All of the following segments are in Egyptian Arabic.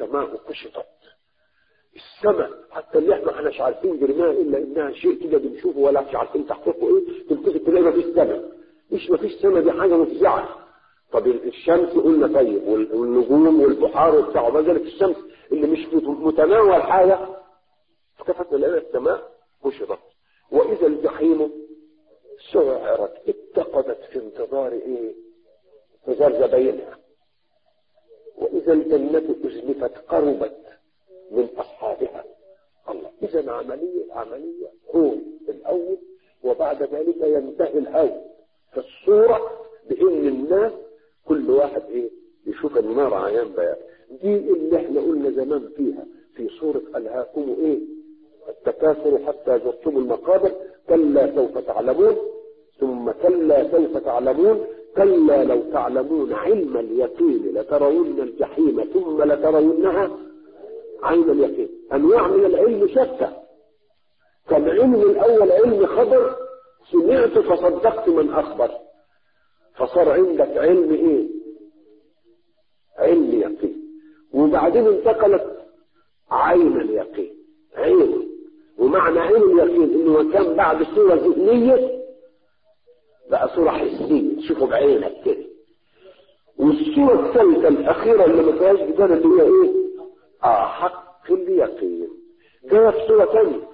السماء كشطت السماء حتى اللي احنا احناش عارفين جرمها الا انها شيء كده بنشوفه ولا مش عارفين تحقيقه ايه تلتفت تلاقي ما فيش سماء مش ما فيش سماء دي حاجه مفزعه طب الشمس قلنا طيب والنجوم والبحار وبتاع وما ذلك الشمس اللي مش متناول حاجه فكفت لنا السماء كشطت واذا الجحيم سعرت اتقدت في انتظار ايه انتظار زباينها واذا الجنه ازلفت قربت من اصحابها الله اذا عمليه عمليه هون الاول وبعد ذلك ينتهي الهول فالصوره بان الناس كل واحد ايه يشوف النار عيان بيان دي اللي احنا قلنا زمان فيها في سوره الهاكم ايه التكاثر حتى زرتم المقابر كلا سوف تعلمون ثم كلا سوف تعلمون كلا لو تعلمون علم اليقين لترون الجحيم ثم لترونها عين اليقين انواع من العلم شتى كان علم الاول علم خبر سمعت فصدقت من اخبر فصار عندك علم ايه علم يقين وبعدين انتقلت عين اليقين عين ومعنى عين اليقين انه كان بعد صوره ذهنيه بقى صوره حسيه تشوفه بعينك كده والصوره الثالثه الاخيره اللي ما فيهاش جدال اللي هي ايه اه حق اليقين جاء في صوره ثانيه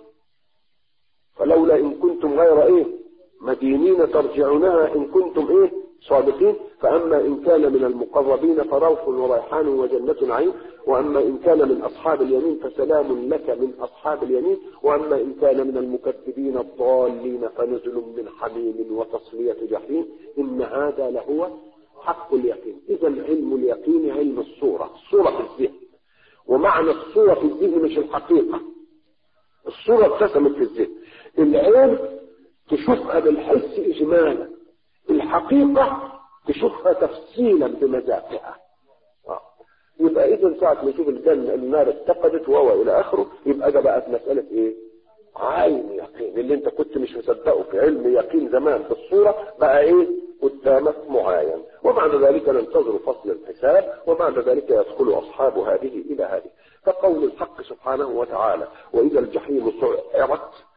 فلولا ان كنتم غير ايه مدينين ترجعونها ان كنتم ايه صادقين فأما إن كان من المقربين فروح وريحان وجنة نعيم وأما إن كان من أصحاب اليمين فسلام لك من أصحاب اليمين وأما إن كان من المكذبين الضالين فنزل من حميم وتصلية جحيم إن هذا لهو حق اليقين إذا علم اليقين علم الصورة الصورة في الذهن ومعنى الصورة في الذهن مش الحقيقة الصورة ابتسمت في الذهن العين تشوفها بالحس إجمالا الحقيقة تشوفها تفصيلا بمذاقها يبقى اذا ساعة ما يشوف الجنة النار اتقدت وهو الى اخره يبقى ده بقت مسألة ايه عين يقين اللي انت كنت مش مصدقه في علم يقين زمان في الصورة بقى ايه قدامك معاين وبعد ذلك ننتظر فصل الحساب وبعد ذلك يدخل اصحاب هذه الى هذه فقول الحق سبحانه وتعالى واذا الجحيم سعرت